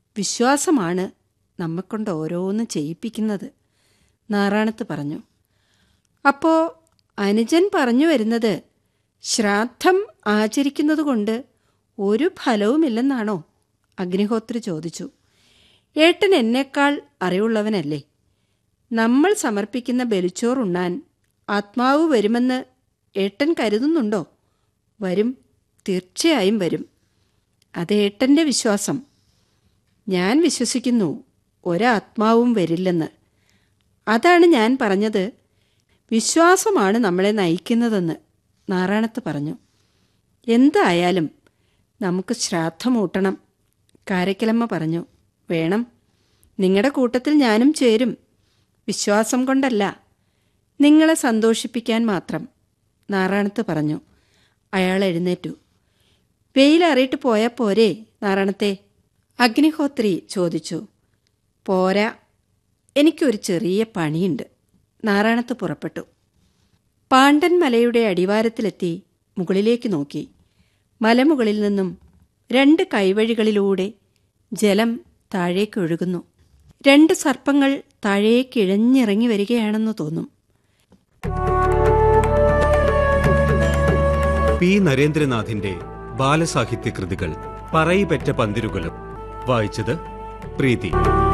വിശ്വാസമാണ് നമ്മെക്കൊണ്ട് ഓരോന്ന് ചെയ്യിപ്പിക്കുന്നത് നാറാണത്ത് പറഞ്ഞു അപ്പോ അനുജൻ പറഞ്ഞു വരുന്നത് ശ്രാദ്ധം ആചരിക്കുന്നതുകൊണ്ട് ഒരു ഫലവുമില്ലെന്നാണോ അഗ്നിഹോത്രി ചോദിച്ചു ഏട്ടൻ എന്നേക്കാൾ അറിവുള്ളവനല്ലേ നമ്മൾ സമർപ്പിക്കുന്ന ബലിച്ചോറുണ്ണാൻ ആത്മാവ് വരുമെന്ന് ഏട്ടൻ കരുതുന്നുണ്ടോ വരും തീർച്ചയായും വരും അത് ഏട്ടൻ്റെ വിശ്വാസം ഞാൻ വിശ്വസിക്കുന്നു ഒരാത്മാവും വരില്ലെന്ന് അതാണ് ഞാൻ പറഞ്ഞത് വിശ്വാസമാണ് നമ്മളെ നയിക്കുന്നതെന്ന് നാറാണത്ത് പറഞ്ഞു എന്തായാലും നമുക്ക് ശ്രാദ്ധമൂട്ടണം കാരക്കലമ്മ പറഞ്ഞു വേണം നിങ്ങളുടെ കൂട്ടത്തിൽ ഞാനും ചേരും വിശ്വാസം കൊണ്ടല്ല നിങ്ങളെ സന്തോഷിപ്പിക്കാൻ മാത്രം നാറാണത്ത് പറഞ്ഞു അയാൾ എഴുന്നേറ്റു വെയിലറിയിട്ട് പോയാൽ പോരെ നാറാണത്തെ അഗ്നിഹോത്രി ചോദിച്ചു പോരാ എനിക്കൊരു ചെറിയ പണിയുണ്ട് നാറാണത്ത് പുറപ്പെട്ടു പാണ്ഡൻ മലയുടെ അടിവാരത്തിലെത്തി മുകളിലേക്ക് നോക്കി മലമുകളിൽ നിന്നും രണ്ട് കൈവഴികളിലൂടെ ജലം താഴേക്കൊഴുകുന്നു രണ്ട് സർപ്പങ്ങൾ താഴേക്കിഴഞ്ഞിറങ്ങി വരികയാണെന്ന് തോന്നും പി നരേന്ദ്രനാഥിന്റെ ബാലസാഹിത്യ കൃതികൾ പറയിപെറ്റ പന്തിരുകളും വായിച്ചത് പ്രീതി